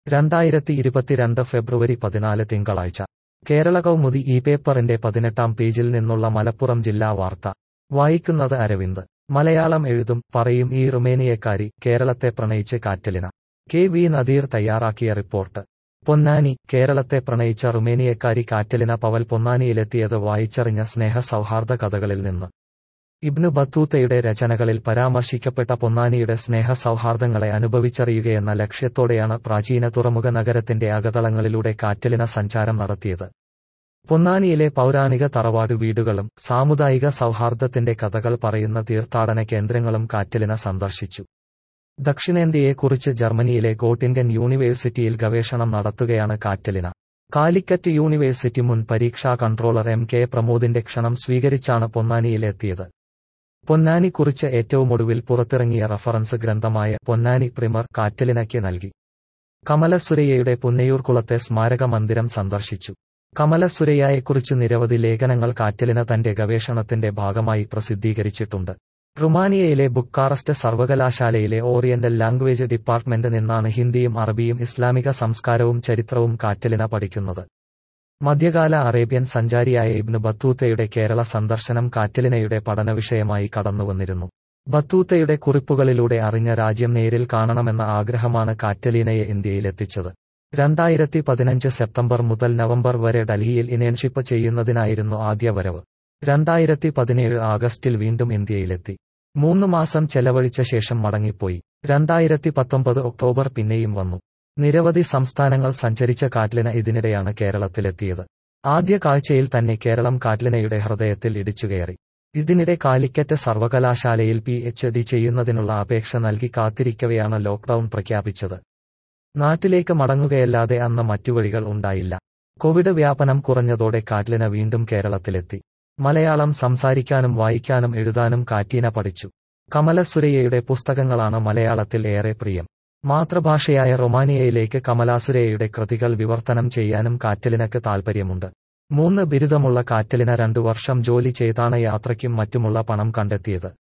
രണ്ടായിരത്തി ഇരുപത്തിരണ്ട് ഫെബ്രുവരി പതിനാല് തിങ്കളാഴ്ച കേരള കൗമുദി ഈ പേപ്പറിന്റെ പതിനെട്ടാം പേജിൽ നിന്നുള്ള മലപ്പുറം ജില്ലാ വാർത്ത വായിക്കുന്നത് അരവിന്ദ് മലയാളം എഴുതും പറയും ഈ റുമേനിയക്കാരി കേരളത്തെ പ്രണയിച്ച് കാറ്റലിന കെ വി നദീർ തയ്യാറാക്കിയ റിപ്പോർട്ട് പൊന്നാനി കേരളത്തെ പ്രണയിച്ച റുമേനിയക്കാരി കാറ്റലിന പവൽ പൊന്നാനിയിലെത്തിയത് വായിച്ചറിഞ്ഞ സ്നേഹ സൗഹാർദ്ദ കഥകളിൽ നിന്ന് ഇബ്നു ബത്തൂത്തയുടെ രചനകളിൽ പരാമർശിക്കപ്പെട്ട പൊന്നാനിയുടെ സ്നേഹ സൗഹാർദ്ദങ്ങളെ അനുഭവിച്ചറിയുകയെന്ന ലക്ഷ്യത്തോടെയാണ് പ്രാചീന തുറമുഖ നഗരത്തിന്റെ അകതളങ്ങളിലൂടെ കാറ്റലിന സഞ്ചാരം നടത്തിയത് പൊന്നാനിയിലെ പൗരാണിക തറവാട് വീടുകളും സാമുദായിക സൗഹാർദ്ദത്തിന്റെ കഥകൾ പറയുന്ന തീർത്ഥാടന കേന്ദ്രങ്ങളും കാറ്റലിന സന്ദർശിച്ചു ദക്ഷിണേന്ത്യയെക്കുറിച്ച് ജർമ്മനിയിലെ ഗോട്ടിൻഗൻ യൂണിവേഴ്സിറ്റിയിൽ ഗവേഷണം നടത്തുകയാണ് കാറ്റലിന കാലിക്കറ്റ് യൂണിവേഴ്സിറ്റി മുൻ പരീക്ഷാ കൺട്രോളർ എം കെ പ്രമോദിന്റെ ക്ഷണം സ്വീകരിച്ചാണ് പൊന്നാനിയിലെത്തിയത് പൊന്നാനിക്കുറിച്ച് ഏറ്റവും ഒടുവിൽ പുറത്തിറങ്ങിയ റഫറൻസ് ഗ്രന്ഥമായ പൊന്നാനി പ്രിമർ കാറ്റലിനയ്ക്ക് നൽകി കമലസുരയ്യയുടെ പുന്നയൂർകുളത്തെ സ്മാരക മന്ദിരം സന്ദർശിച്ചു കമലസുരയ്യയെക്കുറിച്ച് നിരവധി ലേഖനങ്ങൾ കാറ്റലിന തന്റെ ഗവേഷണത്തിന്റെ ഭാഗമായി പ്രസിദ്ധീകരിച്ചിട്ടുണ്ട് റുമാനിയയിലെ ബുക്കാറസ്റ്റ് സർവകലാശാലയിലെ ഓറിയന്റൽ ലാംഗ്വേജ് ഡിപ്പാർട്ട്മെന്റ് നിന്നാണ് ഹിന്ദിയും അറബിയും ഇസ്ലാമിക സംസ്കാരവും ചരിത്രവും കാറ്റലിന പഠിക്കുന്നത് മധ്യകാല അറേബ്യൻ സഞ്ചാരിയായ ഇബ്നു ബത്തൂത്തയുടെ കേരള സന്ദർശനം കാറ്റലിനയുടെ പഠനവിഷയമായി കടന്നുവന്നിരുന്നു ബത്തൂത്തയുടെ കുറിപ്പുകളിലൂടെ അറിഞ്ഞ രാജ്യം നേരിൽ കാണണമെന്ന ആഗ്രഹമാണ് കാറ്റലീനയെ ഇന്ത്യയിലെത്തിച്ചത് രണ്ടായിരത്തി പതിനഞ്ച് സെപ്റ്റംബർ മുതൽ നവംബർ വരെ ഡൽഹിയിൽ ഇന്റേൺഷിപ്പ് ചെയ്യുന്നതിനായിരുന്നു ആദ്യ വരവ് രണ്ടായിരത്തി പതിനേഴ് ആഗസ്റ്റിൽ വീണ്ടും ഇന്ത്യയിലെത്തി മൂന്ന് മാസം ചെലവഴിച്ച ശേഷം മടങ്ങിപ്പോയി രണ്ടായിരത്തി പത്തൊമ്പത് ഒക്ടോബർ പിന്നെയും വന്നു നിരവധി സംസ്ഥാനങ്ങൾ സഞ്ചരിച്ച കാറ്റ്ലിന ഇതിനിടെയാണ് കേരളത്തിലെത്തിയത് ആദ്യ കാഴ്ചയിൽ തന്നെ കേരളം കാറ്റ്ലിനയുടെ ഹൃദയത്തിൽ ഇടിച്ചുകയറി ഇതിനിടെ കാലിക്കറ്റ് സർവകലാശാലയിൽ പി എച്ച് ഡി ചെയ്യുന്നതിനുള്ള അപേക്ഷ നൽകി കാത്തിരിക്കവെയാണ് ലോക്ഡൌൺ പ്രഖ്യാപിച്ചത് നാട്ടിലേക്ക് മടങ്ങുകയല്ലാതെ അന്ന് മറ്റു വഴികൾ ഉണ്ടായില്ല കോവിഡ് വ്യാപനം കുറഞ്ഞതോടെ കാറ്റ്ലിന വീണ്ടും കേരളത്തിലെത്തി മലയാളം സംസാരിക്കാനും വായിക്കാനും എഴുതാനും കാറ്റീന പഠിച്ചു കമലസുരയ്യയുടെ പുസ്തകങ്ങളാണ് മലയാളത്തിൽ ഏറെ പ്രിയം മാതൃഭാഷയായ റൊമാനിയയിലേക്ക് കമലാസുരയ്യയുടെ കൃതികൾ വിവർത്തനം ചെയ്യാനും കാറ്റലിനക്ക് താൽപ്പര്യമുണ്ട് മൂന്ന് ബിരുദമുള്ള കാറ്റലിന രണ്ടു വർഷം ജോലി ചെയ്താണ് യാത്രയ്ക്കും മറ്റുമുള്ള പണം കണ്ടെത്തിയത്